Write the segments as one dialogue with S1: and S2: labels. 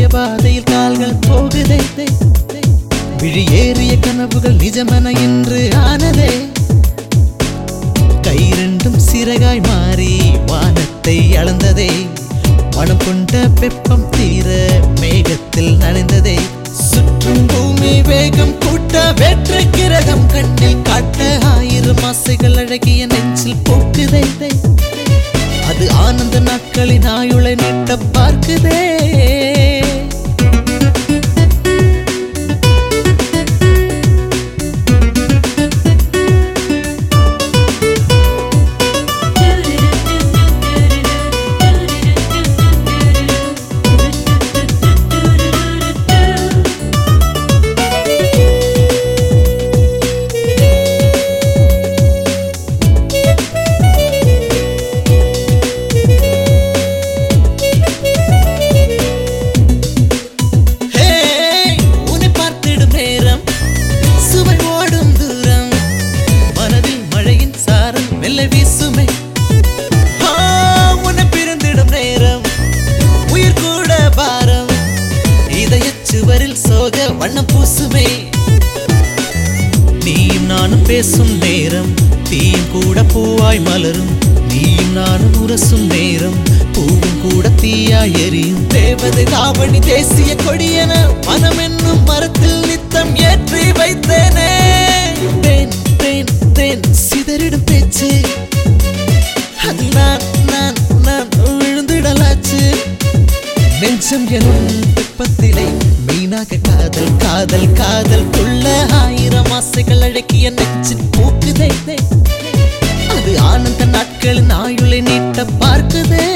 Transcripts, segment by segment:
S1: பாதையில் கால்கள் போகுதே விழி ஏறிய கனவுகள் நிஜமென இன்று ஆனதே கை ரெண்டும் சிறகாய் மாறி வானத்தை அளந்ததே மனம் கொண்ட வெப்பம் தீர மேகத்தில் நனைந்ததே சுற்றும் பூமி வேகம் கூட்ட வெற்று கிரகம் கண்ணில் காட்ட ஆயிரம் ஆசைகள் அழகிய நெஞ்சில் போக்குதே அது ஆனந்த நாட்களின் ஆயுளை நீட்ட பார்க்குதே ஹே, உன்னை பார்த்திடும் நேரம் சுவை ஓடும் தூரம் மனதில் மழையின் சாரம் மெல்ல வீசுமே ஆ, உன்னை பிரிந்திடும் நேரம் உயிர் கூட பாரம் இதயச் சுவரில் சோக வண்ணம் பூசுமே நீயும் நானும் பேசும் நேரம் தீயும் கூட பூவாய் மலரும் நீயும் நானும் உரசும் நேரம் பூவும் கூட தீயாய் எரியும் தேவதை தாவணி தேசிய கொடியென மனம் என்னும் மரத்தில் நித்தம் ஏற்றி வைத்தேனே தேன் தேன் தேன் சிதறிடும் பேச்சு அதில் நான் நான் நான் விழுந்திடலாச்சு நெஞ்சம் எனும் வெப்பத்திலே மெய்னாக காதல் காதல் காதல் கொள்ள ஆயிரம் ஆசைகள் அழகிய நெஞ்சின் பூக்குதே அது ஆனந்த நாட்களின் ஆயுளை நீட்ட பார்க்குதே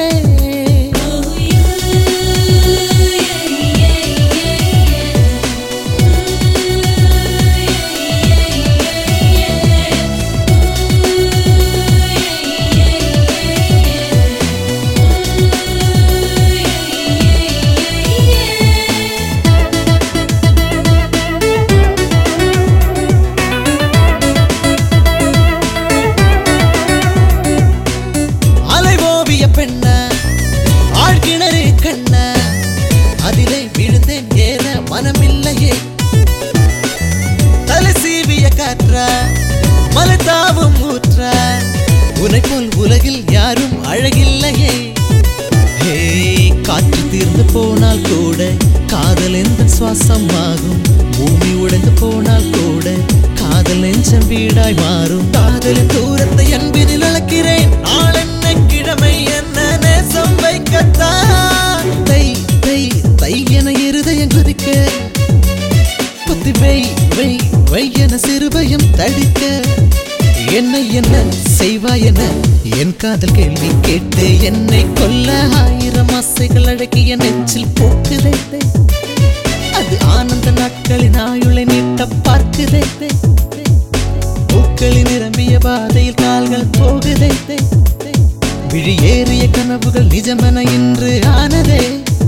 S1: அலை ஓவிய பெண்ண ஆழ்கிணறு கண்ண அதிலே விழுந்தேன் ஏற மனமில்லையே தலை சீவிய காற்றா மலை தாவும் ஊற்றா உனை போல் உலகில் யாரும் அழகில்லையே ஹே காற்று தீர்ந்து போனால் கூட காதல் எந்த சுவாசம் ஆகும் பூமி உடைந்து போனால் கூட காதல் நெஞ்சம் வீடாய் மாறும் காதலின் தூரத்தை அன்பினில் அளக்கிறேன் நாள் என்ன கிழமை என்ன நேசம் வைக்கத்தான் தை தை தை என இருதயம் குதிக்க குத்தி வை வை வை என சிறுபயம் தடுக்க என்னை என்ன செய்வாய் என என் காதல் கேள்வி கேட்டு என்னை கொல்ல ஆயிரம் ஆசைகள் அழகிய நெஞ்சில் போக்குதே அது ஆனந்த நாட்களின் ஆயுளை நீட்ட பார்க்குதே பூக்களில் நிரம்பிய பாதையில் கால்கள் போகுதே விழி ஏறிய கனவுகள் நிஜமென இன்று ஆனதே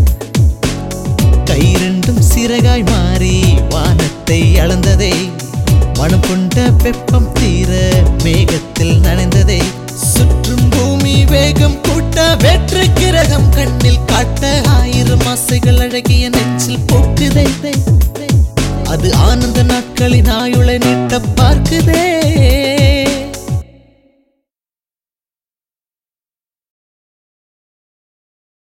S1: கை ரெண்டும் சிறகாய் மாறி வானத்தை அளந்ததே மனம் கொண்ட வெப்பம் தீர மேகத்தில் நனைந்ததே சுற்றும் பூமி வேகம் கூட்ட வெற்று கிரகம் கண்ணில் காட்ட ஆயிரம் ஆசைகள் அழகிய நெஞ்சில் போக்குதே அது ஆனந்த நாட்களின் ஆயுளை நீட்ட பார்க்குதே